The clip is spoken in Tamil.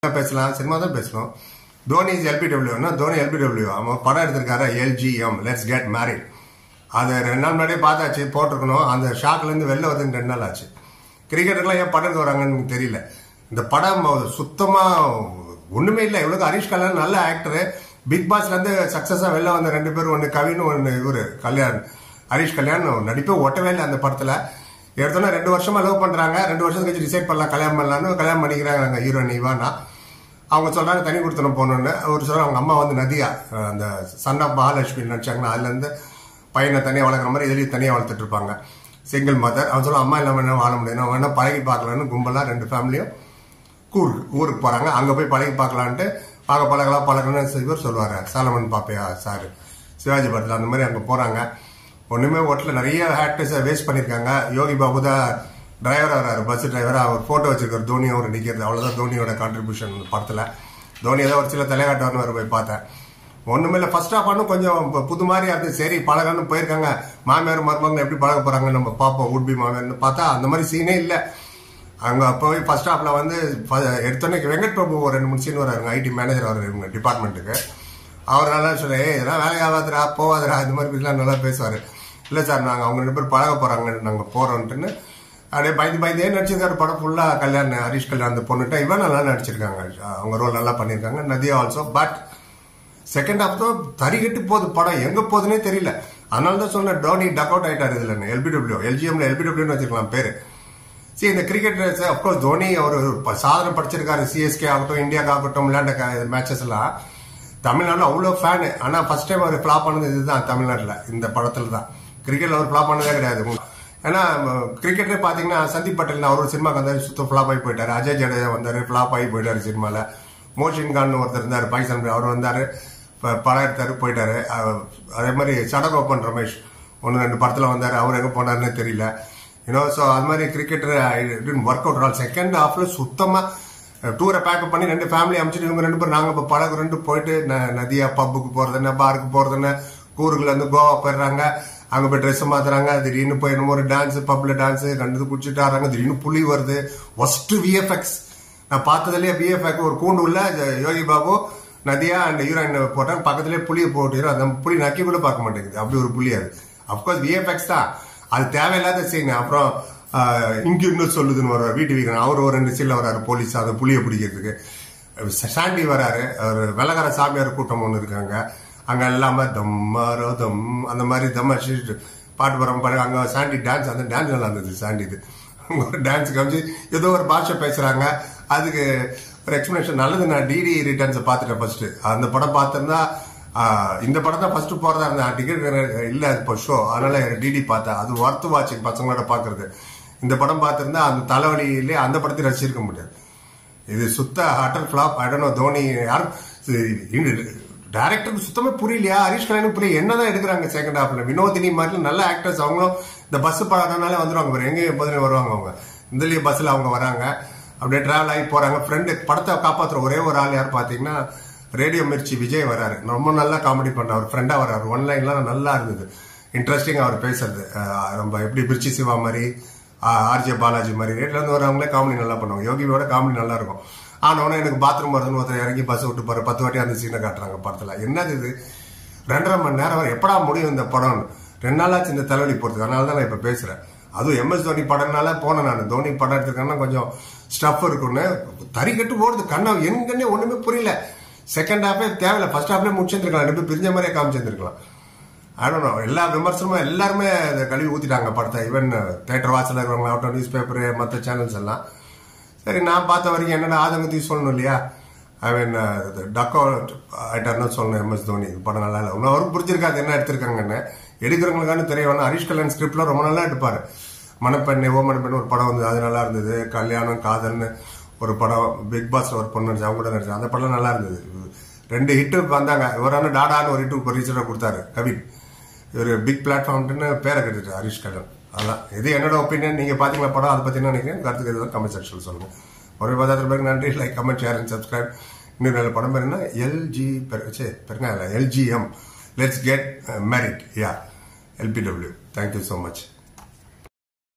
பேசலாம் சினிமா தான் பேசணும் தோனி இஸ் எல்பிடபிள்யூனா தோனி எல்பிடபிள்யூ அவன் படம் எடுத்திருக்காரு எல்ஜிஎம் லெட்ஸ் கெட் மேரிட் அது ரெண்டு நாள் முன்னாடியே பார்த்தாச்சு போட்டிருக்கணும் அந்த ஷாக்ல இருந்து வெளில வந்து ரெண்டு நாள் ஆச்சு கிரிக்கெட்டர்லாம் ஏன் படம் எடுக்க வராங்கன்னு தெரியல இந்த படம் சுத்தமா ஒண்ணுமே இல்லை இவ்வளவு ஹரிஷ் கல்யாண் நல்ல ஆக்டரு பிக் பாஸ்ல இருந்து சக்சஸா வெளில வந்த ரெண்டு பேரும் ஒன்னு கவின் ஒன்னு இவரு கல்யாண் ஹரிஷ் கல்யாண் நடிப்பே ஒட்டவே இல்லை அந்த படத்துல எடுத்தோன்னா ரெண்டு வருஷமா லவ் பண்றாங்க ரெண்டு வருஷம் கழிச்சு டிசைட் பண்ணலாம் கல்யாணம் பண்ணலாம்னு கல்யாணம் பண்ணிக்கிறாங்க ஹீரோயின் இவானா அவங்க சொல்றாங்க தனி கொடுத்தனம் போகணும்னு அவர் சொல்ற அவங்க அம்மா வந்து நதியா அஹ் அந்த சன் ஆஃப் மகாலட்சுமி நடிச்சாங்கன்னா அதுல இருந்து பையனை தனியாக வளர்க்குற மாதிரி இதுலயும் தனியாக வளர்த்துட்டு இருப்பாங்க சிங்கிள் மதர் அவன் சொல்ல அம்மா இல்லாம என்ன வாழ முடியும் அவன் வேணா பழகி பார்க்கலான்னு கும்பலா ரெண்டு ஃபேமிலியும் கூர் ஊருக்கு போறாங்க அங்க போய் பழகி பார்க்கலான்ட்டு பார்க்க பழகலாம் பழகணும்னு இவர் சொல்லுவாரு சாலமன் பாப்பையா சார் சிவாஜி படத்தில் அந்த மாதிரி அங்க போறாங்க ஒண்ணுமே ஓட்டில் நிறைய ஆக்டர்ஸை வேஸ்ட் பண்ணியிருக்காங்க யோகி பாபு தான் டிரைவரா வராரு பஸ் டிரைவரா அவர் போட்டோ வச்சிருக்காரு தோனி அவர் நிக்கிறது அவ்வளவுதான் தோனியோட கான்ட்ரிபியூஷன் படத்துல தோனி ஏதோ ஒரு சில தலைகாட்டுவார்னு வர போய் பார்த்தேன் ஒண்ணுமே இல்லை ஃபர்ஸ்ட் ஆஃப் ஆனும் கொஞ்சம் ப- புது மாதிரியா இருந்து சரி பழகன்னு போயிருக்காங்க மாமியார் மருமகன் எப்படி பழக போறாங்க நம்ம பார்ப்போம் உட்பி மாமியார்னு பார்த்தா அந்த மாதிரி சீனே இல்லை அங்க போய் ஃபர்ஸ்ட் ஹாஃப்ல வந்து ஃப- எடுத்தோன்னே வெங்கட் பிரபு ஒரு ரெண்டு மூணு சீன் வராருங்க ஐடி மேனேஜர் அவர் இவங்க டிபார்ட்மெண்ட்டுக்கு அவர் நல்லா சொல்லி "ஏய், இதெல்லாம் வேலை ஆகாதுடா போகாதுடா இந்த மாதிரி இப்படிலாம் நல்லா பேசுவாரு இல்ல சார் நாங்க அவங்க ரெண்டு பேரும் பழக போறாங்க நாங்க போறோம்ட்டுன்னு அப்படியே பயந்து பயந்தே நடிச்சிருக்காரு படம் ஃபுல்லா கல்யாண் ஹரிஷ் கல்யாண் அந்த பொண்ணுட்ட இவன் நல்லா நடிச்சிருக்காங்க அவங்க ரோல் நல்லா பண்ணியிருக்காங்க Nadiya also but second half தான் தறிகட்டு போகுது படம் எங்க போகுதுன்னே தெரியல அதனால தான் சொன்னேன் டோனி டக் அவுட் ஆயிட்டாரு இதுல எல்பிடபிள்யூ எல்ஜிஎம்ல எல்பிடபிள்யூன்னு வச்சுக்கலாம் பேரு சரி இந்த கிரிக்கெட் அப்கோர்ஸ் தோனி அவர் ப- சாதனை படிச்சிருக்காரு சிஎஸ்கே ஆகட்டும் இந்தியாவுக்கு ஆகட்டும் விளையாண்ட மேட்சஸ் எல்லாம் தமிழ்நாடுல அவ்வளோ ஃபேனு ஆனா ஃபர்ஸ்ட் டைம் அவர் ஃபிளாப் பண்ணது இதுதான் தமிழ்நாட்டுல இந்த படத்துல தான் கிரிக்கெட்ல அவர் ஃபிளாப் பண்ணதே கிடையாது ஏன்னா கிரிக்கெட்ல பாத்தீங்கன்னா சந்தீப் பட்டேல் அவர் ஒரு சினிமாக்கு வந்தாரு சுத்தம் ஃபிளாப் ஆகி போயிட்டாரு அஜய் ஜடேஜா வந்தாரு ஃபிளாப் ஆகி போயிட்டாரு சினிமால மோஷின் கான் ஒருத்தர் இருந்தாரு பாகிஸ்தான் அவர் வந்தாரு ப- படம் எடுத்தாரு போயிட்டாரு அஹ் அதே மாதிரி சடகோபன் ரமேஷ் ஒன்று ரெண்டு படத்துல வந்தாரு அவர் எங்க போனாருன்னு தெரியல யூனோ ஸோ அது மாதிரி cricketer work out all second ஹாஃப்ல சுத்தமா டூரை பேக்கப் பண்ணி ரெண்டு ஃபேமிலி அமைச்சிட்டு இவங்க ரெண்டு பேரும் நாங்க இப்போ பழகு ரெண்டு போயிட்டு ந- நதியா பப்புக்கு போறது என்ன பாருக்கு போறது என்ன கூறுக்குள்ள இருந்து கோவா போயிடுறாங்க அங்க போய் ட்ரெஸ் மாத்துறாங்க திடீர்னு போய் என்னமோ ஒரு டான்ஸ் பப்ல டான்ஸ் கண்டு குடிச்சிட்டு ஆடுறாங்க திடீர்னு புலி வருது ஒஸ்ட் விஎஃப்எக்ஸ் நான் பார்த்ததுலயே விஎஃப்எக்ஸ் ஒரு கூண்டு உள்ள ஜ- யோகி பாபு நதியா அண்ட் ஹீரோயின் போட்டாங்க பக்கத்துலயே புளியை போட்டு அந்த புலி நக்கி கூட பார்க்க மாட்டேங்குது அப்படி ஒரு புலி அது அப்கோர்ஸ் விஎஃப்எக்ஸ் தான் அது தேவையில்லாத சீன் அப்புறம் ஆஹ், இங்க இன்னும் சொல்லுதுன்னு வர்றாரு வீட்டு வீக்கணும் அவர் ஒரு ரெண்டு சீன்ல வராரு போலீஸ் அந்த புலியை பிடிக்கிறதுக்கு சாண்டி வராரு ஒரு வெள்ளக்கார சாமியார் கூட்டம் ஒன்று இருக்காங்க அங்க எல்லாமே தம்மாரோ தம் அந்த மாதிரி தம் அடிச்சுட்டு பாட்டு பரம் பாரு அங்க சாண்டி டான்ஸ் அந்த டான்ஸ் நல்லா இருந்தது சாண்டி இது டான்ஸ் காமிச்சு ஏதோ ஒரு பாஷை பேசுறாங்க அதுக்கு ஒரு எக்ஸ்பிளேஷன் நல்லது நான் டிடி ரிட்டர்ன்ஸ் பார்த்துட்டேன் ஃபர்ஸ்ட் அந்த படம் பார்த்திருந்தா ஆஹ், இந்த படம் தான் ஃபர்ஸ்ட் போறதா இருந்தேன் டிக்கெட் இல்ல இப்போ ஷோ அதனால டிடி பார்த்தேன் அது ஒர்த் வாட்சிங் பசங்களோட பாக்குறது இந்த படம் பார்த்திருந்தா அந்த தலைவலியிலே அந்த படத்தை ரசிச்சிருக்க முடியாது இது சுத்த அட்டல் ஃபிளாப் ஐடனோ தோனி யாரும் டேரக்டருக்கு சுத்தமே புரியலையா ஹரிஷ் கல்யாணம் புரியல என்னதான் எடுக்கிறாங்க செகண்ட் ஹாஃப்ல வினோதினி மாதிரி நல்ல ஆக்டர்ஸ் அவங்களும் இந்த பஸ் பழக்கனால வந்துருவாங்க பாரு எங்க எப்போதுமே வருவாங்க அவங்க இந்தலயே பஸ்ல அவங்க வராங்க அப்படியே டிராவல் ஆகி போறாங்க ஃப்ரெண்டு படத்தை காப்பாத்துற ஒரே ஒரு ஆள் யார் பாத்தீங்கன்னா ரேடியோ மிர்ச்சி விஜய் வராரு ரொம்ப நல்லா காமெடி பண்றாரு அவர் ஃப்ரெண்டா வராரு ஒன் லைன்லாம் நல்லா இருந்தது இன்ட்ரெஸ்டிங் அவர் பேசுறது அஹ் நம்ம எப்படி மிர்ச்சி சிவா மாதிரி ஆர்ஜே பாலாஜி மாதிரி ரேட்ல இருந்து வரவங்களே காமெடி நல்லா பண்ணுவாங்க யோகியோட காமெடி நல்லா இருக்கும் ஆனவனே எனக்கு பாத்ரூம் வருதுன்னு ஒருத்தர் இறங்கி பஸ் விட்டு போற பத்து வாட்டி அந்த சீனை காட்டுறாங்க படத்துல என்னது இது ரெண்டரை மணி நேரம் வரை எப்படா முடியும் இந்த படம் ரெண்டு நாளாச்சு இந்த தலைவலி போறதுக்கு அதனால தான் நான் இப்ப பேசுறேன் அதுவும் எம்எஸ் தோனி படம்னால போனேன் நான் தோனி படம் எடுத்துருக்கேன்னா கொஞ்சம் ஸ்டஃப் இருக்குன்னு தறி கட்டு ஓடுது கண்ணா எங்கன்னே ஒண்ணுமே புரியல செகண்ட் ஹாஃபே தேவையில்ல ஃபர்ஸ்ட் ஹாஃப்ல முடிச்சிருந்துருக்கலாம் ரெண்டு பேரும் பிரிஞ்ச மாதிரியே காமிச்சிருந்துருக்கலாம் ஆடனோ எல்லா விமர்சனமும் எல்லாருமே அதை கழுவி ஊத்திட்டாங்க படத்தை ஈவன் தேட்டர் வாசல் இருக்கிறவங்க ஆகட்டும் நியூஸ் பேப்பர் மற்ற சேனல்ஸ் எல்லாம் சரி நான் பார்த்த வரைக்கும் என்னென்ன ஆதங்கத்தையும் சொல்லணும் இல்லையா ஐ மீன் டக் அவுட் ஆயிட்டாருன்னு சொல்லணும் எம்எஸ் தோனி இது படம் நல்லா இல்லை இன்னும் அவருக்கு புரிஞ்சிருக்காது என்ன எடுத்திருக்காங்கன்னு எடுக்கிறவங்களுக்கான தெரிய வேணும் ஹரிஷ் கல்யாண் ஸ்கிரிப்ட்ல ரொம்ப நல்லா எடுப்பாரு மணப்பெண் ஓ மணப்பெண் ஒரு படம் வந்து அது நல்லா இருந்தது கல்யாணம் காதல்னு ஒரு படம் பிக் பாஸ்ல ஒரு பொண்ணு நடிச்சு அவங்க கூட நடிச்சு அந்த படம் நல்லா இருந்தது ரெண்டு ஹிட்டு வந்தாங்க இவரான டாடான்னு ஒரு ஹிட்டு ஒரு ரீச்சராக கொடுத்தாரு கவின் இவர் பிக் பிளாட்ஃபார்ம்னு பேரை கட்டுட்டு ஹரிஷ் கல்யாண் அதான் இது என்னோட ஒப்பீனியன் நீங்க பாத்தீங்களா படம் அதை பத்தி என்ன நினைக்கிறேன் கருத்துக்கு எதுவும் கமெண்ட் செக்ஷன் சொல்லுங்க ஒரு பதாயிரம் பேருக்கு நன்றி like comment share and subscribe இன்னும் நல்ல படம் பேர் என்ன எல்ஜி பெருங்க எல்ஜிஎம் லெட்ஸ் கெட் மேரிட் யா எல்பிடபிள்யூ தேங்க்யூ ஸோ மச்